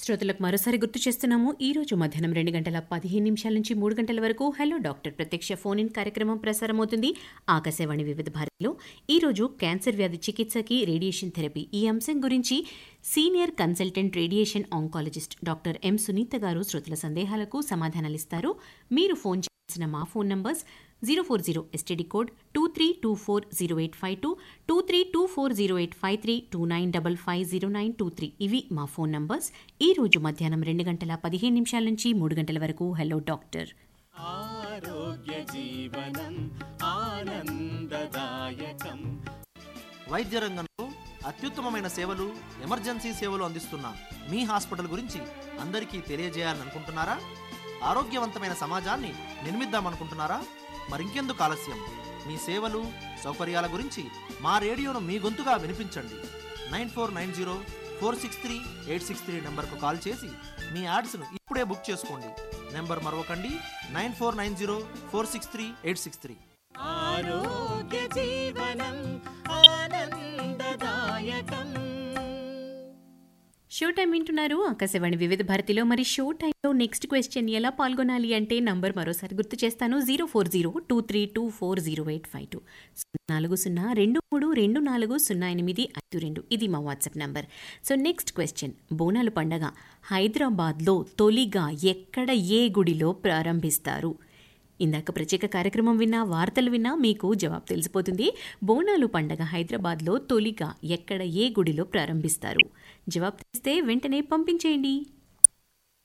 శ్రోతలకు మరోసారి గుర్తు చేస్తున్నాము ఈ రోజు మధ్యాహ్నం రెండు గంటల పదిహేను నిమిషాల నుంచి మూడు గంటల వరకు హలో డాక్టర్ ప్రత్యక్ష ఫోన్ ఇన్ కార్యక్రమం ప్రసారమవుతుంది ఆకాశవాణి వివిధ భారతిలో ఈ రోజు క్యాన్సర్ వ్యాధి చికిత్సకి రేడియేషన్ థెరపీ ఈ అంశం గురించి senior consultant radiation oncologist doctor M Sunitha garu శ్రోతల సందేహాలకు సమాధానాలిస్తారు మీరు ఫోన్ చేసిన మా phone numbers zero four zero STD code two three two four zero eight five two two three two four zero eight five three two nine double five zero nine two three ఇవి మా phone numbers ఈ రోజు మధ్యాహ్నం రెండు గంటల పదిహేను నిమిషాల నుంచి మూడు గంటల వరకు హలో డాక్టర్ ఆరోగ్య జీవనం ఆనందదాయకం వైద్య రంగంలో అత్యుత్తమమైన సేవలు ఎమర్జెన్సీ సేవలు అందిస్తున్న మీ హాస్పిటల్ గురించి అందరికీ తెలియజేయాలని అనుకుంటున్నారా ఆరోగ్యవంతమైన సమాజాన్ని నిర్మిద్దామనుకుంటున్నారా మరింకెందుకు ఆలస్యం మీ సేవలు సౌకర్యాల గురించి మా రేడియోను మీ గొంతుగా వినిపించండి nine four nine zero four six three eight six three నెంబర్కు కాల్ చేసి మీ యాడ్స్ను ఇప్పుడే బుక్ చేసుకోండి నెంబర్ మరొకండి nine four nine zero four six three eight six three ఆరోగ్య జీవనం ఆనందదాయకం షో టైం వింటున్నారు ఆకాశవాణి వివిధ భారతిలో మరి షో టైంలో నెక్స్ట్ క్వశ్చన్ ఎలా పాల్గొనాలి అంటే నంబర్ మరోసారి గుర్తు చేస్తాను zero four zero two three two four zero eight five two నాలుగు సున్నా రెండు మూడు రెండు నాలుగు సున్నా ఎనిమిది ఐదు రెండు ఇది మా WhatsApp number so next question Bonalu పండగ హైదరాబాద్లో తొలిగా ఎక్కడ ఏ గుడిలో ప్రారంభిస్తారు ఇందాక ప్రత్యేక కార్యక్రమం విన్నా వార్తలు విన్నా మీకు జవాబు తెలిసిపోతుంది బోనాలు పండగ హైదరాబాద్లో తొలిగా ఎక్కడ ఏ గుడిలో ప్రారంభిస్తారు జవాబు తెలిస్తే వెంటనే పంపించేయండి